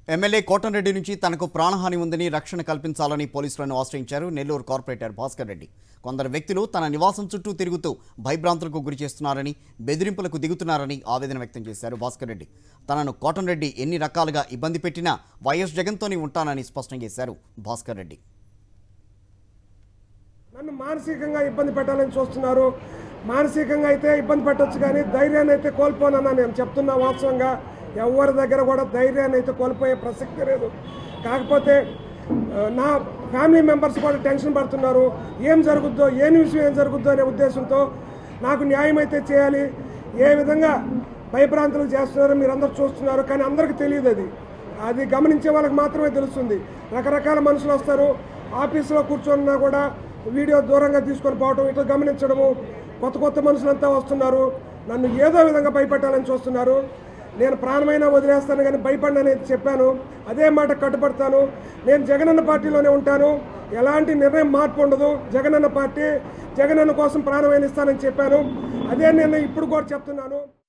MLA Kotamreddy నుంచి తనకు ప్రాణహాని ఉందని రక్షణ కల్పించాలని పోలీసులను ఆశ్రయించారు నెల్లూరు కార్పొరేటర్ భాస్కర్ రెడ్డి కొందరు వ్యక్తులు తన నివాసం చుట్టూ తిరుగుతూ భయభ్రాంతులకు గురి చేస్తున్నారని బెదిరింపులకు దిగుతున్నారని ఆవేదన వ్యక్తం చేశారు భాస్కర్ రెడ్డి తనను కోటంరెడ్డి ఎన్ని రకాలుగా ఇబ్బంది పెట్టినా వైఎస్ జగన్తోనే ఉంటానని స్పష్టం చేశారు భాస్కర్ రెడ్డి నన్ను మానసికంగా ఇబ్బంది పెట్టాలని చూస్తున్నారు మానసికంగా అయితే ఇబ్బంది పెట్టొచ్చు కానీ ధైర్యాన్ని అయితే కోల్పోనన్నా నేను చెప్తున్నా వాస్తవంగా ఎవరి దగ్గర కూడా ధైర్యాన్ని అయితే కోల్పోయే ప్రసక్తి లేదు కాకపోతే ఆ, నా ఫ్యామిలీ మెంబర్స్ కూడా టెన్షన్ పడుతున్నారు ఏం జరుగుద్దో ఏ విషయం ఏం జరుగుద్దో అనే ఉద్దేశంతో నాకు న్యాయం అయితే చేయాలి ఏ విధంగా భయభ్రాంతులు చేస్తున్నారో మీరందరూ చూస్తున్నారు కానీ అందరికీ తెలియదు అది అది గమనించే వాళ్ళకి మాత్రమే తెలుస్తుంది రకరకాల మనుషులు వస్తారు ఆఫీసులో కూర్చున్నా కూడా వీడియో దూరంగా తీసుకొని పోవటం ఇట్లా గమనించడము కొత్త కొత్త మనుషులంతా వస్తున్నారు నన్ను ఏదో విధంగా భయపెట్టాలని చూస్తున్నారు నేను ప్రాణమైనా వదిలేస్తాను కానీ భయపడినని చెప్పాను అదే మాట కట్టుబడతాను నేను జగనన్న పార్టీలోనే ఉంటాను ఎలాంటి నిర్ణయం మార్పు ఉండదు జగనన్న పార్టీ జగనన్న కోసం ప్రాణమైన ఇస్తానని చెప్పాను అదే నేను ఇప్పుడు కూడా చెప్తున్నాను